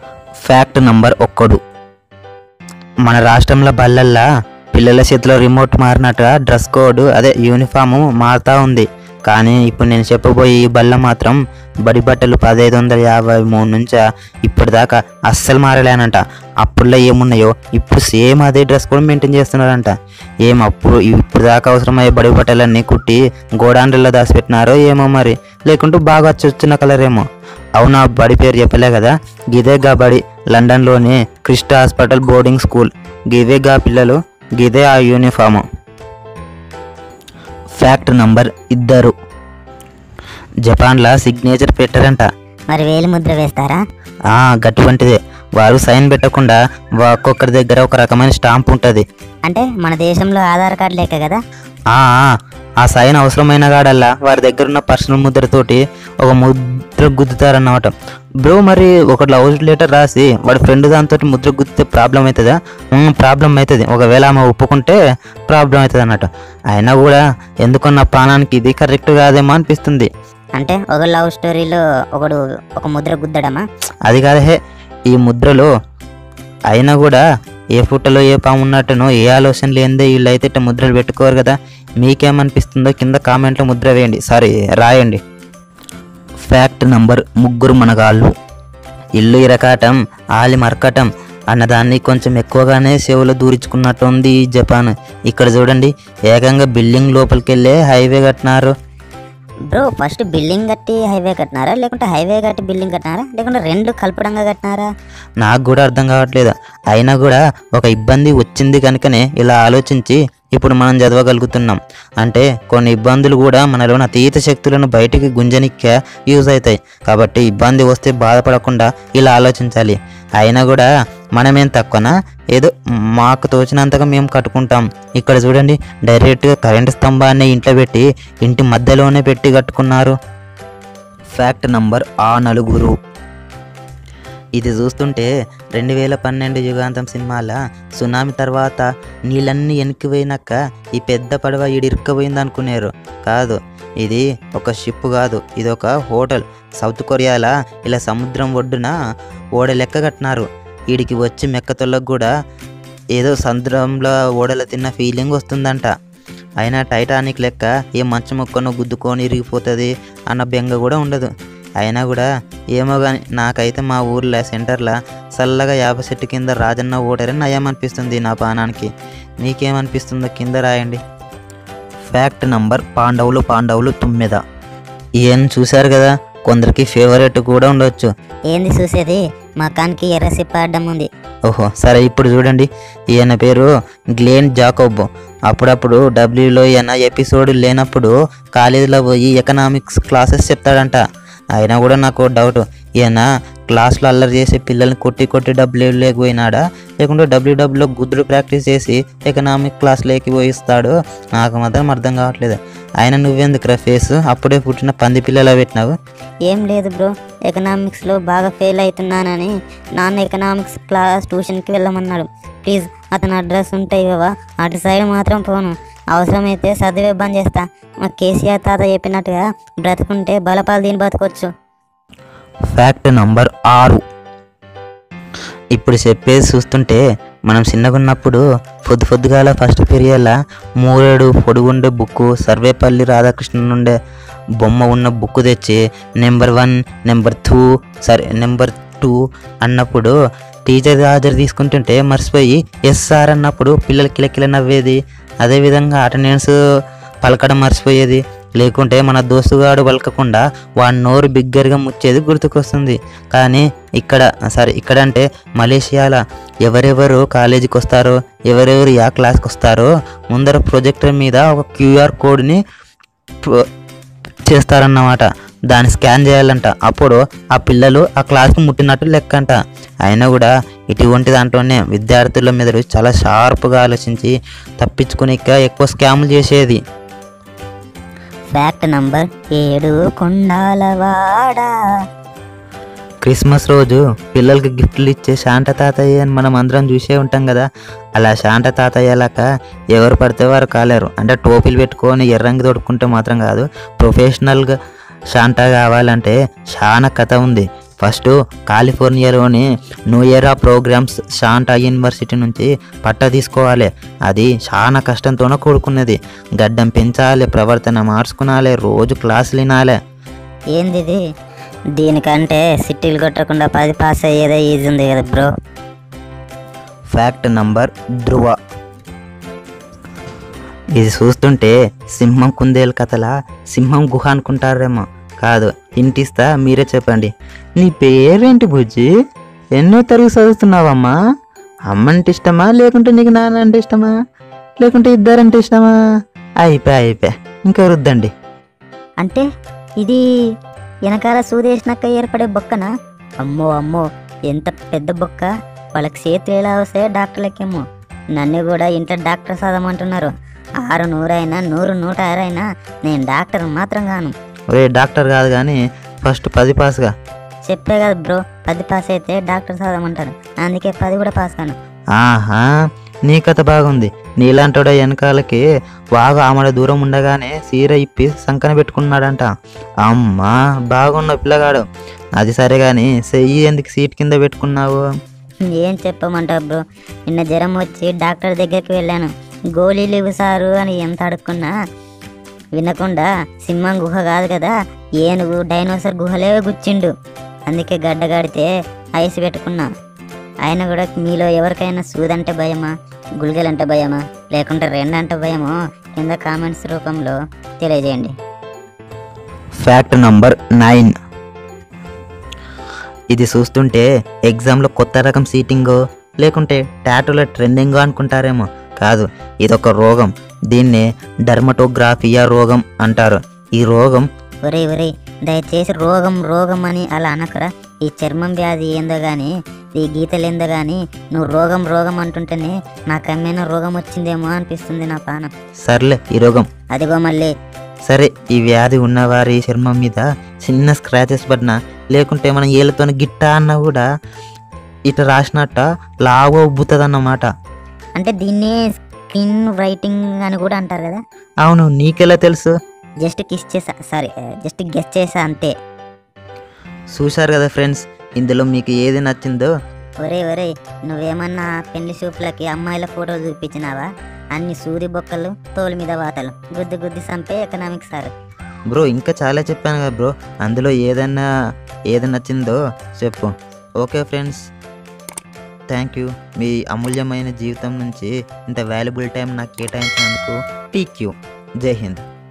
fact number ఒక్కడు మన రాష్ట్రంలో బల్లల్లా పిల్లల చేతిలో రిమోట్ మారినట్టుగా డ్రెస్ కోడ్ అదే యూనిఫామ్ మారుతా ఉంది కానీ ఇప్పుడు నేను చెప్పబోయే ఈ బల్ల మాత్రం బడి బట్టలు పదహైదు వందల యాభై మూడు నుంచి ఇప్పటిదాకా అస్సలు మారలేనంట అప్పుడులో ఏమున్నాయో ఇప్పుడు సేమ్ అదే డ్రెస్ కూడా మెయింటైన్ చేస్తున్నారంట ఏం అప్పుడు ఇప్పుడు దాకా అవసరమయ్యే బడి బట్టలన్నీ కుట్టి గోడాండ్రలో దాచిపెట్టినారో ఏమో మరి లేకుంటే బాగా వచ్చి వచ్చిన కలర్ ఏమో అవునా బడి పేరు చెప్పలే కదా గిదేగా బడి లండన్లోని క్రిస్టా హాస్పిటల్ బోర్డింగ్ స్కూల్ గిదేగా పిల్లలు గిదే ఆ యూనిఫాము ఫ్యాక్ట్ నంబర్ ఇద్దరు జపాన్లో సిగ్నేచర్ పెట్టారంట మరి వేలి ముద్ర వేస్తారా ఆ గటువంటిదే వారు సైన్ పెట్టకుండా ఒక్కొక్కరి దగ్గర ఒక రకమైన స్టాంప్ ఉంటుంది అంటే మన దేశంలో ఆధార్ కార్డు లెక్క కదా ఆ ఆ, ఆ సైన్ అవసరమైన కాడల్లా వారి దగ్గర ఉన్న పర్సనల్ ముద్రతోటి ఒక ముద్ర గుద్దుతారన్నమాట బ్రో మరి ఒక లవ్ లెటర్ రాసి వాడి ఫ్రెండ్ దాంతో ముద్ర గుద్దితే ప్రాబ్లం అవుతుందా ప్రాబ్లం అవుతుంది ఒకవేళ ఆమె ఒప్పుకుంటే ప్రాబ్లం అవుతుంది అన్నట్టు అయినా కూడా ఎందుకో నా ప్రాణానికి ఇది కరెక్ట్ కాదేమో అనిపిస్తుంది అంటే ఒక లవ్ స్టోరీలో ఒకడు ఒక ముద్ర గుద్దడమా అది కాదు హే ఈ ముద్రలో అయినా కూడా ఏ ఫోటోలో ఏ పాము ఉన్నట్టునో ఏ ఆలోచన లేనిదే వీళ్ళైతే ఇట్ట ముద్రలు పెట్టుకోరు కదా మీకేమనిపిస్తుందో కింద కామెంట్లో ముద్ర వేయండి సారీ రాయండి ఫ్యాక్ట్ నంబర్ ముగ్గురు మనగాళ్ళు ఇల్లు ఇరకాటం ఆలి మరకటం అన్నదాన్ని కొంచెం ఎక్కువగానే సేవలో దూరించుకున్నట్టు ఉంది ఈ జపాన్ ఇక్కడ చూడండి ఏకంగా బిల్డింగ్ లోపలికి వెళ్ళే హైవే కట్టినారు బ్రో ఫస్ట్ బిల్డింగ్ కట్టి హైవే కట్టినారా లేకుంటే హైవే కట్టి బిల్డింగ్ కట్టినారా లేకుంటే రెండు కలపడంగా కట్టినారా నాకు కూడా అర్థం కావట్లేదు అయినా కూడా ఒక ఇబ్బంది వచ్చింది కనుకనే ఇలా ఆలోచించి ఇప్పుడు మనం చదవగలుగుతున్నాం అంటే కొన్ని ఇబ్బందులు కూడా మనలోని అతీత శక్తులను బయటికి గుంజనిక్క యూజ్ అవుతాయి కాబట్టి ఇబ్బంది వస్తే బాధపడకుండా ఇలా ఆలోచించాలి అయినా కూడా మనమేం తక్కువనా ఏదో మాకు తోచినంతగా మేము కట్టుకుంటాం ఇక్కడ చూడండి డైరెక్ట్గా కరెంటు స్తంభాన్ని ఇంట్లో పెట్టి ఇంటి మధ్యలోనే పెట్టి కట్టుకున్నారు ఫ్యాక్ట్ నంబర్ ఆ నలుగురు ఇది చూస్తుంటే రెండు వేల పన్నెండు యుగాంతం సినిమాల సునామీ తర్వాత నీళ్ళన్నీ వెనక్కిపోయినాక ఈ పెద్ద పడవ ఈడు ఇరుక్కుపోయింది అనుకున్నారు కాదు ఇది ఒక షిప్ కాదు ఇది ఒక హోటల్ సౌత్ కొరియాల ఇలా సముద్రం ఒడ్డున ఓడ లెక్క కట్టినారు వీడికి వచ్చి మెక్కతొల్లకు కూడా ఏదో సముద్రంలో ఓడలు తిన్న ఫీలింగ్ వస్తుందంట అయినా టైటానిక్ లెక్క ఏ మంచు మొక్కను గుద్దుకొని ఇరిగిపోతుంది అన్న బెంగ కూడా ఉండదు అయినా కూడా ఏమో కానీ నాకైతే మా ఊర్లో సెంటర్లో చల్లగా యాప చెట్టు కింద రాజన్న ఓటరని నయం అనిపిస్తుంది నా పానానికి మీకేమనిపిస్తుందో కింద రాయండి ఫ్యాక్ట్ నంబర్ పాండవులు పాండవులు తుమ్మెద ఈయన చూశారు కదా కొందరికి ఫేవరెట్ కూడా ఉండొచ్చు ఏంది చూసేది మా కానికి ఎర్ర సిప్ప అడ్డం ఉంది ఓహో సరే ఇప్పుడు చూడండి ఈయన పేరు గ్లేన్ జాకోబ్ అప్పుడప్పుడు డబ్ల్యూలో ఈయన ఎపిసోడ్ లేనప్పుడు కాలేజీలో పోయి ఎకనామిక్స్ క్లాసెస్ చెప్తాడంట అయినా కూడా నాకు డౌట్ ఈయన క్లాస్లో అల్లరి చేసి పిల్లల్ని కొట్టి కొట్టి డబ్ల్యూ లేకపోయినాడా లేకుంటే డబ్ల్యూడబ్ల్యూలో గుద్దుడు ప్రాక్టీస్ చేసి ఎకనామిక్ క్లాస్లోకి పోయిస్తాడు నాకు మాత్రం అర్థం కావట్లేదు ఆయన నువ్వెందుకురా ఫేస్ అప్పుడే పుట్టిన పంది పిల్లలా పెట్టినావు ఏం లేదు బ్రో ఎకనామిక్స్లో బాగా ఫెయిల్ అవుతున్నానని నాన్న ఎకనామిక్స్ క్లాస్ ట్యూషన్కి వెళ్ళమన్నాడు ప్లీజ్ అతని అడ్రస్ ఉంటే ఇవ్వవా అటు సైడ్ మాత్రం పోను అవసరమైతే చదివే బంద్ చేస్తా మా కేసీఆర్ తాత చెప్పినట్టుగా బ్రతుకుంటే బలపాలు దీని బతకొచ్చు ఫ్యాక్ట్ నంబర్ ఆరు ఇప్పుడు చెప్పేది చూస్తుంటే మనం చిన్నగున్నప్పుడు పొద్దు పొద్దుగాల ఫస్ట్ పీరియడ్ల మూరేడు పొడుగుండే బుక్కు సర్వేపల్లి రాధాకృష్ణన్ ఉండే బొమ్మ ఉన్న బుక్ తెచ్చి నెంబర్ వన్ నెంబర్ టూ సరే నెంబర్ టూ అన్నప్పుడు టీచర్ హాజరు తీసుకుంటుంటే మర్చిపోయి ఎస్ సార్ అన్నప్పుడు పిల్లలు కిలకిల నవ్వేది అదేవిధంగా అటెండెన్స్ పలకడం మర్చిపోయేది లేకుంటే మన దోస్తుగాడు పలకకుండా వాడి నోరు బిగ్గరగా ముచ్చేది గుర్తుకొస్తుంది కానీ ఇక్కడ సరే ఇక్కడ అంటే మలేషియాలో ఎవరెవరు కాలేజీకి వస్తారో ఎవరెవరు యా క్లాస్కి వస్తారో ముందర ప్రొజెక్టర్ మీద ఒక క్యూఆర్ కోడ్ని ప్రో- చేస్తారన్నమాట దాన్ని స్కాన్ చేయాలంట అప్పుడు ఆ పిల్లలు ఆ క్లాస్కి ముట్టినట్టు లెక్కంట అయినా కూడా ఇటువంటి దాంట్లోనే విద్యార్థుల మీద చాలా షార్ప్గా ఆలోచించి తప్పించుకునిక ఎక్కువ స్కాములు చేసేది ఫ్యాక్ట్ నంబర్ ఏడు కొండాలవాడా క్రిస్మస్ రోజు పిల్లలకి గిఫ్ట్లు ఇచ్చే శాంత తాతయ్య అని మనం అందరం చూసే ఉంటాం కదా అలా శాంత తాతయ్య లాక ఎవరు పడితే వారు కాలేరు అంటే టోపీలు పెట్టుకొని ఎర్రంగి తొడుక్కుంటే మాత్రం కాదు ప్రొఫెషనల్గా శాంత కావాలంటే చాలా కథ ఉంది ఫస్ట్ కాలిఫోర్నియాలోని నోయరా ప్రోగ్రామ్స్ షాంటా యూనివర్సిటీ నుంచి పట్ట తీసుకోవాలి అది చాలా కష్టంతోనే కూడుకున్నది గడ్డం పెంచాలి ప్రవర్తన మార్చుకునాలి రోజు క్లాసులు వినాలి ఏంది ఇది దీనికంటే సిట్టీలు కొట్టకుండా పది పాస్ అయ్యేదే ఈజీ ఉంది కదా బ్రో ఫ్యాక్ట్ నంబర్ ధ్రువ ఇది చూస్తుంటే సింహం కుందేలు కథలా సింహం గుహ అనుకుంటారేమో కాదు ఇంటిస్తా మీరే చెప్పండి నీ పేరేంటి బుజ్జి ఎన్నో తరగతి చదువుతున్నావమ్మా అమ్మంటే ఇష్టమా లేకుంటే నీకు నాన్న అంటే ఇష్టమా లేకుంటే ఇద్దరంటే ఇష్టమా అయిపోయా అయిపోయా ఇంకా రుద్దండి అంటే ఇది వెనకాల సూదేసినాక ఏర్పడే బొక్కనా అమ్మో అమ్మో ఎంత పెద్ద బొక్క వాళ్ళకి చేతులు ఎలా వస్తాయో డాక్టర్లకేమో నన్ను కూడా ఇంట్లో డాక్టర్ చదవమంటున్నారు ఆరు నూరైనా నూరు నూట ఆరైనా నేను డాక్టర్ మాత్రం కాను ఒరే డాక్టర్ కాదు కానీ ఫస్ట్ పది పాస్గా చెప్పే కదా బ్రో పది పాస్ అయితే డాక్టర్ చదవమంటారు అందుకే పది కూడా పాస్ కాను ఆహా నీ కథ బాగుంది నీలాంటోడ వెనకాలకి బాగా ఆమెడ దూరం ఉండగానే సీర ఇప్పి సంకన పెట్టుకున్నాడంట అమ్మా బాగున్న పిల్లగాడు అది సరే కానీ చెయ్యి ఎందుకు సీట్ కింద పెట్టుకున్నావు ఏం చెప్పమంటావు బ్రో నిన్న జ్వరం వచ్చి డాక్టర్ దగ్గరికి వెళ్ళాను గోళీలు ఇవ్వు సారు అని ఎంత అడుక్కున్నా వినకుండా సింహం గుహ కాదు కదా ఏనుగు డైనోసార్ గుహలే గుచ్చిండు అందుకే గడ్డగాడితే ఐస్ పెట్టుకున్నా ఆయన కూడా మీలో ఎవరికైనా సూదంటే భయమా గుళిగలంటే భయమా లేకుంటే రెండంటే భయమో కింద కామెంట్స్ రూపంలో తెలియజేయండి ఫ్యాక్ట్ నంబర్ నైన్ ఇది చూస్తుంటే ఎగ్జామ్లో కొత్త రకం సీటింగో లేకుంటే టాటూలో ట్రెండింగో అనుకుంటారేమో కాదు ఇదొక రోగం దీన్నే డర్మటోగ్రాఫియా రోగం అంటారు ఈ రోగం ఒరే ఒరే దయచేసి రోగం రోగం అని అలా అనకరా ఈ చర్మం వ్యాధి ఏందో గాని ఈ గీతలేందో గాని నువ్వు రోగం రోగం అంటుంటేనే నాకేమైనా రోగం వచ్చిందేమో అనిపిస్తుంది నా పానం సర్లే ఈ రోగం అదిగో మళ్ళీ సరే ఈ వ్యాధి ఉన్నవారి చర్మం మీద చిన్న స్క్రాచెస్ పడినా లేకుంటే మనం ఏళ్ళతో గిట్ట అన్నా కూడా ఇట్లా రాసినట్ట లావు ఉబ్బుతుంది అన్నమాట అంటే దీన్ని స్కిన్ రైటింగ్ అని కూడా అంటారు కదా అవును నీకెలా తెలుసు జస్ట్ కిస్ చేసా సారీ జస్ట్ గెస్ చేసా అంతే చూశారు కదా ఫ్రెండ్స్ ఇందులో మీకు ఏది నచ్చిందో ఒరే ఒరే నువ్వేమన్నా పెళ్లి చూపులకి అమ్మాయిల ఫోటోలు చూపించినావా అన్ని సూది బొక్కలు తోలు మీద వాతలు గుద్ది గుద్ది సంపే ఎకనామిక్స్ సార్ బ్రో ఇంకా చాలా చెప్పాను కదా బ్రో అందులో ఏదన్నా ఏది నచ్చిందో చెప్పు ఓకే ఫ్రెండ్స్ థ్యాంక్ యూ మీ అమూల్యమైన జీవితం నుంచి ఇంత వాల్యుబుల్ టైం నాకు కేటాయించినందుకు టీక్యూ జై హింద్